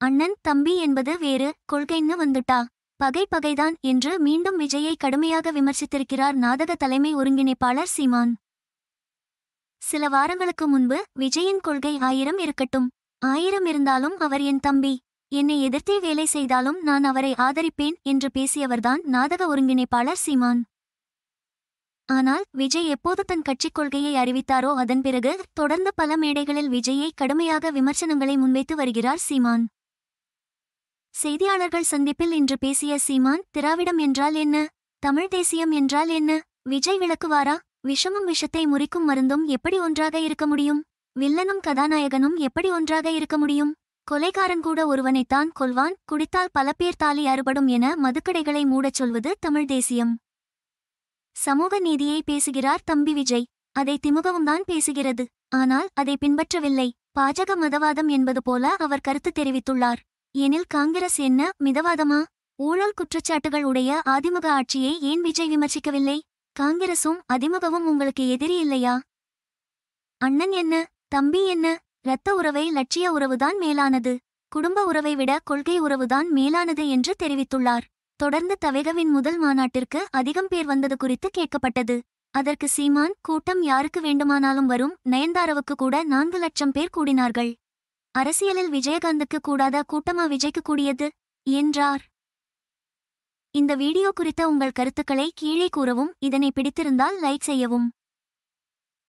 அண்ணன் தம்பி என்பது வேறு கொள்கைன்னு வந்துட்டா பகை பகைதான் என்று மீண்டும் விஜயை கடுமையாக விமர்சித்திருக்கிறார் நாடக தலைமை ஒருங்கிணைப்பாளர் சீமான் சில வாரங்களுக்கு முன்பு விஜயின் கொள்கை ஆயிரம் இருக்கட்டும் ஆயிரம் இருந்தாலும் அவர் என் தம்பி என்னை எதிர்த்தே வேலை செய்தாலும் நான் அவரை ஆதரிப்பேன் என்று பேசியவர்தான் நாடக ஒருங்கிணைப்பாளர் சீமான் ஆனால் விஜய் எப்போது தன் கட்சிக் கொள்கையை அறிவித்தாரோ அதன் பிறகு தொடர்ந்து பல மேடைகளில் விஜயை கடுமையாக விமர்சனங்களை முன்வைத்து வருகிறார் சீமான் செய்தியாளர்கள் சந்திப்பில் இன்று பேசிய சீமான் திராவிடம் என்றால் என்ன தமிழ் தேசியம் என்றால் என்ன விஜய் விளக்குவாரா விஷமும் விஷத்தை முறிக்கும் மருந்தும் எப்படி ஒன்றாக இருக்க முடியும் வில்லனும் கதாநாயகனும் எப்படி ஒன்றாக இருக்க முடியும் கொலைகாரன் கூட ஒருவனைத்தான் கொல்வான் குடித்தால் பல பேர் தாலி அறுபடும் என மதுக்கடைகளை மூடச் சொல்வது தமிழ் தேசியம் சமூக நீதியை பேசுகிறார் தம்பி விஜய் அதை திமுகவும் தான் பேசுகிறது ஆனால் அதை பின்பற்றவில்லை பாஜக மதவாதம் என்பது போல அவர் கருத்து தெரிவித்துள்ளார் எனில் காங்கிரஸ் என்ன மிதவாதமா ஊழல் குற்றச்சாட்டுகள் உடைய அதிமுக ஆட்சியை ஏன் விஜய் விமர்சிக்கவில்லை காங்கிரசும் அதிமுகவும் உங்களுக்கு எதிரி இல்லையா அண்ணன் என்ன தம்பி என்ன இரத்த உறவை லட்சிய உறவுதான் மேலானது குடும்ப உறவை விட கொள்கை உறவுதான் மேலானது என்று தெரிவித்துள்ளார் தொடர்ந்து தவேகவின் முதல் மாநாட்டிற்கு அதிகம் பேர் வந்தது குறித்து கேட்கப்பட்டது அதற்கு சீமான் கூட்டம் யாருக்கு வேண்டுமானாலும் வரும் நயன்தாரவுக்கு கூட நான்கு லட்சம் பேர் கூடினார்கள் அரசியலில் விஜயகாந்துக்கு கூடாத கூட்டமா விஜய்க்கு கூடியது என்றார் இந்த வீடியோ குறித்த உங்கள் கருத்துக்களை கீழே கூறவும் இதனை பிடித்திருந்தால் லைக் செய்யவும்